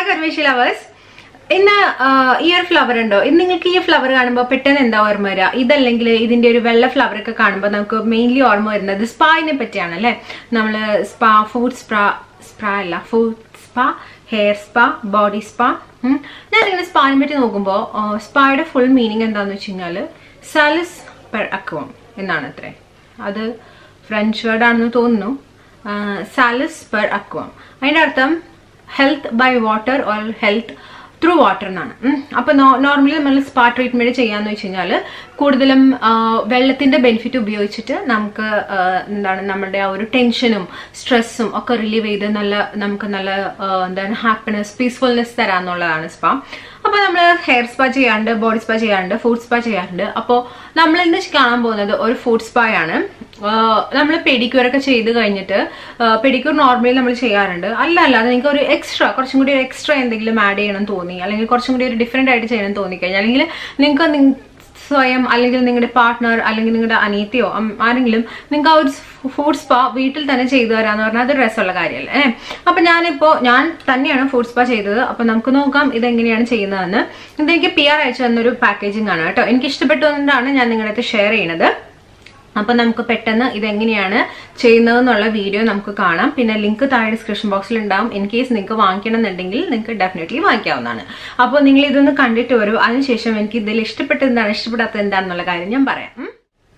കർവേശി lovers ഇന്ന് ആ, ഈ ഒരു ഫ്ലവർ ഉണ്ടോ ഇന്ന് നിങ്ങൾക്ക് ഈ ഫ്ലവർ കാണുമ്പോൾ പെട്ടെന്ന് എന്താ ഓർമ്മ വരിക ഇതല്ലെങ്കിൽ ഇതിന്റെ ഒരു വെള്ള ഫ്ലവർ ഒക്കെ കാണുമ്പോൾ നമുക്ക് മെയിൻലി ഓർമ്മ വരുന്നത് സ്പായിനെ പറ്റിയാണ് അല്ലേ നമ്മൾ സ്പാ ഫുഡ് സ്പാ സ്പാ അല്ല food spa hair spa body spa ഞാനിങ്ങനെ സ്പാനെ പറ്റി നോക്കുമ്പോൾ സ്പായുടെ ഫുൾ മീനിങ് എന്താന്ന് വെച്ച് കഴിഞ്ഞാൽ സാലിസ് പെർ അക്വം എന്നാണ് അത്രേ അത് ഫ്രഞ്ച് വേർഡ് ആണെന്ന് തോന്നുന്നു സാലിസ് പെർ അക്വം അതിൻ്റെ അർത്ഥം health by water or health through water എന്നാണ് ഉം. അപ്പൊ നോർമലി നമ്മൾ സ്പാ ട്രീറ്റ്മെന്റ് ചെയ്യാന്ന് വെച്ച് കഴിഞ്ഞാൽ കൂടുതലും ആ, വെള്ളത്തിന്റെ ബെനിഫിറ്റ് ഉപയോഗിച്ചിട്ട് നമുക്ക് ആ, എന്താണ് നമ്മുടെ ആ ഒരു ടെൻഷനും സ്ട്രെസ്സും ഒക്കെ റിലീവ് ചെയ്ത് നല്ല നമുക്ക് നല്ല ആ, എന്താണ് ഹാപ്പിനെസ് പീസ്ഫുൾനെസ് തരാന്നുള്ളതാണ് സ്പാ അപ്പൊ നമ്മൾ ഹെയർ സ്പാ ചെയ്യാറുണ്ട് ബോഡി സ്പാ ചെയ്യാറുണ്ട് ഫുഡ് സ്പാ ചെയ്യാറുണ്ട് അപ്പോൾ നമ്മൾ ഇന്ന് കാണാൻ പോകുന്നത് ഒരു ഫുഡ് സ്പാ ആണ് നമ്മൾ പെഡിക്യൂർ ഒക്കെ ചെയ്ത് കഴിഞ്ഞിട്ട് പെഡിക്യൂർ നോർമലി നമ്മൾ ചെയ്യാറുണ്ട് അല്ല അല്ലാതെ നിങ്ങൾക്ക് ഒരു എക്സ്ട്രാ കുറച്ചും കൂടി എക്സ്ട്രാ എന്തെങ്കിലും ആഡ് ചെയ്യണം തോന്നി അല്ലെങ്കിൽ കുറച്ചും കൂടി ഒരു ഡിഫറെന്റ് ആയിട്ട് ചെയ്യണം തോന്നി കഴിഞ്ഞാൽ അല്ലെങ്കിൽ നിങ്ങൾക്ക് നിങ്ങ- സ്വയം അല്ലെങ്കിൽ നിങ്ങളുടെ പാർട്ട്ണർ അല്ലെങ്കിൽ നിങ്ങളുടെ അനിയത്തിയോ അം- ആരെങ്കിലും നിങ്ങൾക്ക് ആ ഒരു ഫുഡ് സ്പാ വീട്ടിൽ തന്നെ ചെയ്തു തരാന്ന് പറഞ്ഞാൽ അത് രസമുള്ള കാര്യമല്ലേ ഏഹ് അപ്പൊ ഞാനിപ്പോ ഞാൻ തന്നെയാണ് ഫുഡ് സ്പാ ചെയ്തത് അപ്പൊ നമുക്ക് നോക്കാം ഇതെങ്ങനെയാണ് ചെയ്യുന്നതെന്ന് ഇതെനിക്ക് പി ആർ അയച്ചു തന്നൊരു പാക്കേജിംഗ് ആണ് കേട്ടോ എനിക്ക് ഇഷ്ടപ്പെട്ടതുകൊണ്ടാണ് ഞാൻ നിങ്ങളുടെ അടുത്ത് ഷെയർ ചെയ്യുന്നത് അപ്പൊ നമുക്ക് പെട്ടെന്ന് ഇതെങ്ങനെയാണ് ചെയ്യുന്നതെന്നുള്ള വീഡിയോ നമുക്ക് കാണാം പിന്നെ ലിങ്ക് താഴെ ഡിസ്ക്രിപ്ഷൻ ബോക്സിൽ ഉണ്ടാവും ഇൻ കേസ് നിങ്ങൾക്ക് വാങ്ങിക്കണം എന്നുണ്ടെങ്കിൽ നിങ്ങൾക്ക് ഡെഫിനറ്റ്ലി വാങ്ങിക്കാവുന്നതാണ് അപ്പോൾ നിങ്ങൾ ഇതൊന്ന് കണ്ടിട്ട് വരൂ അതിനുശേഷം എനിക്ക് ഇതിൽ ഇഷ്ടപ്പെട്ടത് എന്താണ് ഇഷ്ടപ്പെടാത്തത് എന്താണെന്നുള്ള കാര്യം ഞാൻ പറയാം ഉം.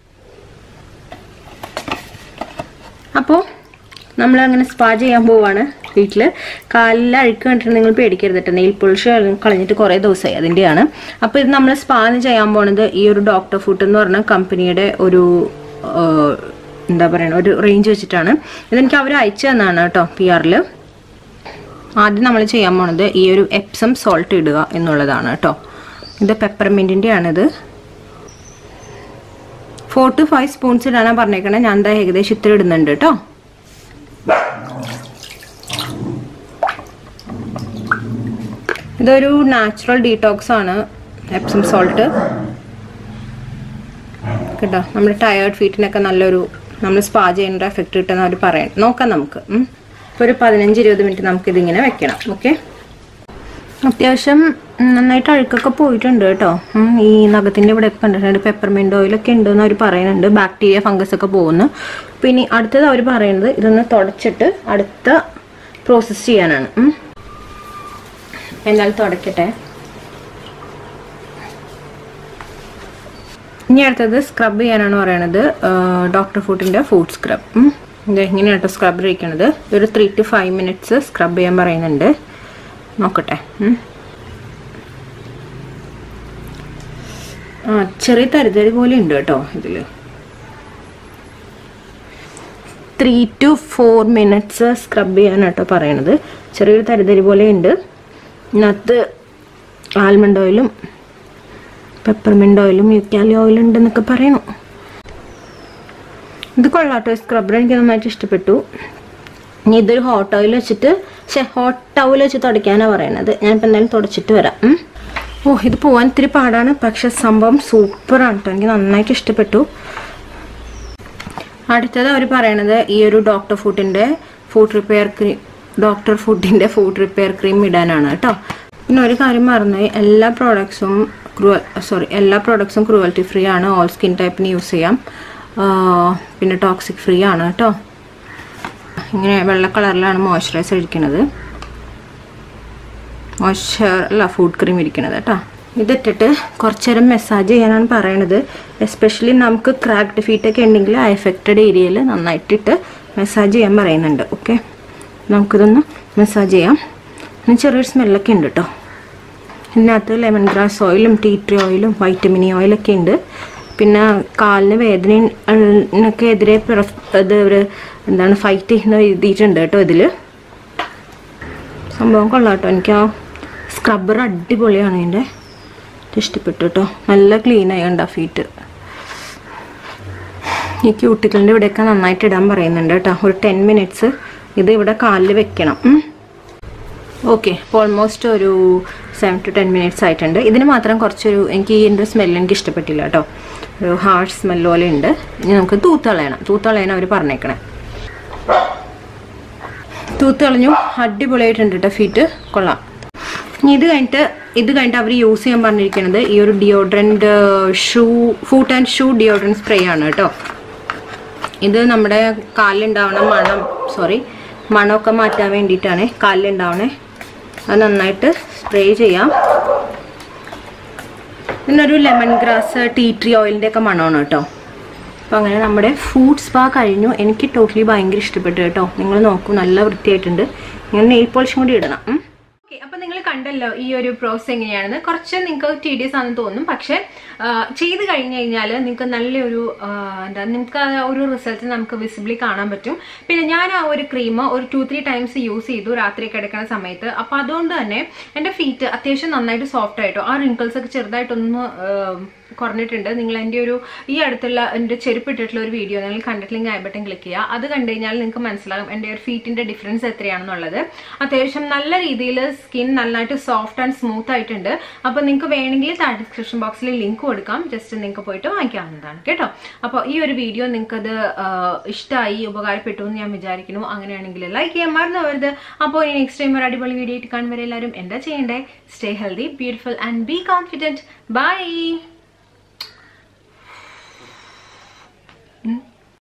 അപ്പോൾ നമ്മൾ അങ്ങനെ സ്പാ ചെയ്യാൻ പോവാണ് വീട്ടിൽ കാലിൽ അഴുക്ക് കണ്ടിട്ട് നിങ്ങൾ പേടിക്കരുത് കേട്ടോ നെയിൽ പോളിഷ് കളഞ്ഞിട്ട് കുറേ ദിവസമായി അതിൻ്റെയാണ് അപ്പോൾ ഇത് നമ്മൾ സ്പാന്ന് ചെയ്യാൻ പോണത് ഈ ഒരു ഡോക്ടർ ഫുഡ് എന്ന് പറഞ്ഞ കമ്പനിയുടെ ഒരു ആ, എന്താ പറയുക ഒരു റേഞ്ച് വെച്ചിട്ടാണ് ഇതെനിക്ക് അവർ അയച്ചു തന്നാണ് കേട്ടോ പി ആറിൽ ആദ്യം നമ്മൾ ചെയ്യാൻ പോണത് ഈ ഒരു എപ്സം സോൾട്ട് ഇടുക എന്നുള്ളതാണ് കേട്ടോ ഇത് പെപ്പർമിൻറ്റിൻ്റെ ആണിത് ഫോർ ടു ഫൈവ് സ്പൂൺസ് ഇടാനാണ് പറഞ്ഞേക്കണേ ഞാൻ എന്താ ഏകദേശം ഇത്ര ഇടുന്നുണ്ട് കേട്ടോ ഇതൊരു നാച്ചുറൽ ഡീടോക്സ് ആണ് എപ്സം സോൾട്ട് കേട്ടോ നമ്മുടെ ടയേർഡ് ഫീറ്റിനൊക്കെ നല്ലൊരു നമ്മൾ സ്പാ ചെയ്യുന്ന എഫക്റ്റ് കിട്ടുന്ന അവർ പറയാം നോക്കാം നമുക്ക് ഉം. ഇപ്പൊ ഒരു പതിനഞ്ച് ഇരുപത് മിനിറ്റ് നമുക്ക് ഇതിങ്ങനെ വെക്കണം ഓക്കെ അത്യാവശ്യം നന്നായിട്ട് അഴുക്കൊക്കെ പോയിട്ടുണ്ട് കേട്ടോ ഉം, ഈ നഖത്തിന്റെ ഇവിടെ ഒക്കെ കണ്ടിട്ടുണ്ട് പെപ്പർമെന്റ് ഓയിലൊക്കെ ഉണ്ടെന്ന് അവർ പറയുന്നുണ്ട് ബാക്ടീരിയ ഫംഗസ് ഒക്കെ പോകുന്നു പിന്നെ അടുത്തത് അവർ പറയുന്നത് ഇതൊന്ന് തുടച്ചിട്ട് അടുത്ത പ്രോസസ്സ് ചെയ്യാനാണ് ഉം. എന്നാൽ തുടക്കട്ടെ ഇനി അടുത്തത് സ്ക്രബ് ചെയ്യാനാണ് പറയണത് ഡോക്ടർ ഫുഡിന്റെ ഫുഡ് സ്ക്രബ് ഇത് എങ്ങനെയാണ് സ്ക്രബ് ചെയ്യിക്കണത് ഒരു three to five minutes scrub ചെയ്യാൻ പറയുന്നുണ്ട് നോക്കട്ടെ ഉം. ആ ചെറിയ തരിതരി പോലെ ഉണ്ട് കേട്ടോ ഇതില് three to four minutes scrub ചെയ്യാൻ കേട്ടോ പറയണത് ചെറിയൊരു തരിതരി പോലെ ഉണ്ട് ഇതിനകത്ത് ആൽമണ്ട് ഓയിലും പെപ്പർമെൻ്റ് ഓയിലും യുക്കാലി ഓയിലും ഉണ്ടെന്നൊക്കെ പറയണു ഇത് കൊള്ളാട്ടോ സ്ക്രബ്ബർ എനിക്ക് നന്നായിട്ട് ഇഷ്ടപ്പെട്ടു ഇനി ഇതൊരു ഹോട്ട് ഓയിൽ വെച്ചിട്ട് പക്ഷേ ഹോട്ട് ടവൽ വെച്ച് തുടയ്ക്കാനാണ് പറയണത് ഞാനിപ്പോൾ എന്തായാലും തുടച്ചിട്ട് വരാം ഉം. ഓ ഇത് പോവാൻ ഇത്തിരി പാടാണ് പക്ഷെ സംഭവം സൂപ്പറാണ് കേട്ടോ എനിക്ക് നന്നായിട്ട് ഇഷ്ടപ്പെട്ടു അടുത്തത് അവർ പറയണത് ഈ ഒരു ഡോക്ടർ ഫുഡിൻ്റെ ഫുഡ് റിപ്പയർ ക്രീം ഡോക്ടർ ഫുഡിൻ്റെ ഫുഡ് റിപ്പയർ ക്രീം ഇടാനാണ് കേട്ടോ പിന്നെ ഒരു കാര്യം മറന്നുപോയി എല്ലാ പ്രോഡക്ട്സും ക്രൂവൽ സോറി എല്ലാ പ്രോഡക്ട്സും ക്രൂവൽറ്റി ഫ്രീ ആണ് ഓൾ സ്കിൻ ടൈപ്പിന് യൂസ് ചെയ്യാം ആ, പിന്നെ ടോക്സിക് ഫ്രീ ആണ് കേട്ടോ ഇങ്ങനെ വെള്ള കളറിലാണ് മോയ്സ്ചറൈസർ ഇരിക്കുന്നത് മോയ്സ്ചർ അല്ല ഫുഡ് ക്രീം ഇരിക്കുന്നത് കേട്ടോ ഇതിട്ടിട്ട് കുറച്ച് നേരം മെസ്സാജ് ചെയ്യാനാണ് പറയണത് എസ്പെഷ്യലി നമുക്ക് ക്രാക്ഡ് ഫീറ്റൊക്കെ ഉണ്ടെങ്കിൽ ആ എഫക്റ്റഡ് ഏരിയയിൽ നന്നായിട്ടിട്ട് മെസ്സാജ് ചെയ്യാൻ പറയുന്നുണ്ട് ഓക്കെ നമുക്കിതൊന്ന് മെസ്സാജ് ചെയ്യാം പിന്നെ ചെറിയൊരു സ്മെല്ലൊക്കെ ഉണ്ട് കേട്ടോ ഇതിനകത്ത് ലെമൺ ഗ്രാസ് ഓയിലും ടീ ട്രീ ഓയിലും വൈറ്റമിൻ ഇ ഓയിലൊക്കെ ഉണ്ട് പിന്നെ കാലിന് വേദനയൊക്കെ എതിരെ പ്രൊഫ്- ഇത് ഒരു എന്താണ് ഫൈറ്റ് ചെയ്യുന്ന എഴുതിയിട്ടുണ്ട് കേട്ടോ ഇതിൽ സംഭവം കൊള്ളാം കേട്ടോ എനിക്ക് ആ സ്ക്രബ്ബർ അടിപൊളിയാണ് ഇതിൻ്റെ ഇഷ്ടപ്പെട്ടു കേട്ടോ നല്ല ക്ലീൻ ആയിട്ടുണ്ട് ആ ഫീറ്റ് ഈ ക്യൂട്ടിക്കളിൻ്റെ ഇവിടെയൊക്കെ നന്നായിട്ട് ഇടാൻ പറയുന്നുണ്ട് കേട്ടോ ഒരു ടെൻ മിനിറ്റ്സ് ഇത് ഇവിടെ കാലിൽ വെക്കണം ഉം. ഓക്കെ ഇപ്പോൾ ഓൾമോസ്റ്റ് ഒരു സെവൻ ടു ടെൻ മിനിറ്റ്സ് ആയിട്ടുണ്ട് ഇതിന് മാത്രം കുറച്ചൊരു എനിക്ക് ഇതിൻ്റെ സ്മെല്ല് എനിക്ക് ഇഷ്ടപ്പെട്ടില്ല കേട്ടോ ഒരു ഹാർഷ് സ്മെല്ല് പോലെ ഉണ്ട് ഇനി നമുക്ക് തൂത്ത് കളയണം തൂത്ത് കളയാൻ അവർ പറഞ്ഞേക്കണേ തൂത്ത് കളഞ്ഞു അടിപൊളിയായിട്ടുണ്ട് കേട്ടോ ഫീറ്റ് കൊള്ളാം ഇനി ഇത് കഴിഞ്ഞിട്ട് ഇത് കഴിഞ്ഞിട്ട് അവർ യൂസ് ചെയ്യാൻ പറഞ്ഞിരിക്കുന്നത് ഈ ഒരു deodorant shoe foot and shoe deodorant spray ആണ് കേട്ടോ ഇത് നമ്മുടെ കാലിലുണ്ടാവണ മണം സോറി മണമൊക്കെ മാറ്റാൻ വേണ്ടിയിട്ടാണ് കാലിലുണ്ടാവണേ അത് നന്നായിട്ട് സ്പ്രേ ചെയ്യാം ഇതിനൊരു ലെമൺ ഗ്രാസ് ടീ ട്രീ ഓയിലിൻ്റെ ഒക്കെ മണമാണ് കേട്ടോ അപ്പോൾ അങ്ങനെ നമ്മുടെ ഫുഡ് സ്പാ കഴിഞ്ഞു എനിക്ക് ടോട്ടലി ഭയങ്കര ഇഷ്ടപ്പെട്ടു കേട്ടോ നിങ്ങൾ നോക്കൂ നല്ല വൃത്തിയായിട്ടുണ്ട് നിങ്ങൾ നെയിൽ പോളിഷും കൂടി ഇടണം ഉം. ഓക്കെ അപ്പൊ നിങ്ങൾ കണ്ടല്ലോ ഈ ഒരു പ്രോസസ് എങ്ങനെയാണെന്ന് കുറച്ച് നിങ്ങൾക്ക് ടി ഡി എസ് ആണെന്ന് തോന്നും പക്ഷെ ആ, ചെയ്ത് കഴിഞ്ഞു കഴിഞ്ഞാൽ നിങ്ങൾക്ക് നല്ലൊരു ആ, എന്താ നിങ്ങൾക്ക് ആ ഒരു റിസൾട്ട് നമുക്ക് വിസിബിളി കാണാൻ പറ്റും പിന്നെ ഞാൻ ആ ഒരു ക്രീം ഒരു ടു ത്രീ ടൈംസ് യൂസ് ചെയ്തു രാത്രി കിടക്കുന്ന സമയത്ത് അപ്പൊ അതുകൊണ്ട് തന്നെ എൻ്റെ ഫീറ്റ് അത്യാവശ്യം നന്നായിട്ട് സോഫ്റ്റ് ആയിട്ടോ ആ റിങ്കിൾസ് ഒക്കെ ചെറുതായിട്ടൊന്ന് ആ, കുറഞ്ഞിട്ടുണ്ട് നിങ്ങൾ എൻ്റെ ഒരു ഈ അടുത്തുള്ള എൻ്റെ ചെരുപ്പ് ഇട്ടിട്ടുള്ള ഒരു വീഡിയോ നിങ്ങൾ കണ്ടിട്ടില്ലെങ്കിൽ ഐ ബട്ടൺ ക്ലിക്ക് ചെയ്യുക അത് കണ്ടു കഴിഞ്ഞാൽ നിങ്ങൾക്ക് മനസ്സിലാകും എൻ്റെ ഒരു ഫീറ്റിന്റെ ഡിഫറൻസ് എത്രയാണെന്നുള്ളത് അത്യാവശ്യം നല്ല രീതിയിൽ സ്കിൻ നന്നായിട്ട് സോഫ്റ്റ് ആൻഡ് സ്മൂത്ത് ആയിട്ടുണ്ട് അപ്പോൾ നിങ്ങൾക്ക് വേണമെങ്കിൽ താഴെ ഡിസ്ക്രിപ്ഷൻ ബോക്സിൽ ലിങ്ക് കൊടുക്കാം ജസ്റ്റ് നിങ്ങൾക്ക് പോയിട്ട് വാങ്ങിക്കാവുന്നതാണ് കേട്ടോ അപ്പോൾ ഈ ഒരു വീഡിയോ നിങ്ങൾക്കത് ഇഷ്ടമായി ഉപകാരപ്പെട്ടു എന്ന് ഞാൻ വിചാരിക്കുന്നു അങ്ങനെയാണെങ്കിൽ ലൈക്ക് ചെയ്യാൻ മറന്നു പോകരുത് അപ്പോൾ ഇനി നെക്സ്റ്റ് ടൈം ഒരു അടിപൊളി വീഡിയോ ആയിട്ട് കാണുമ്പോൾ എല്ലാവരും എന്താ ചെയ്യണ്ടേ stay healthy beautiful and be confident by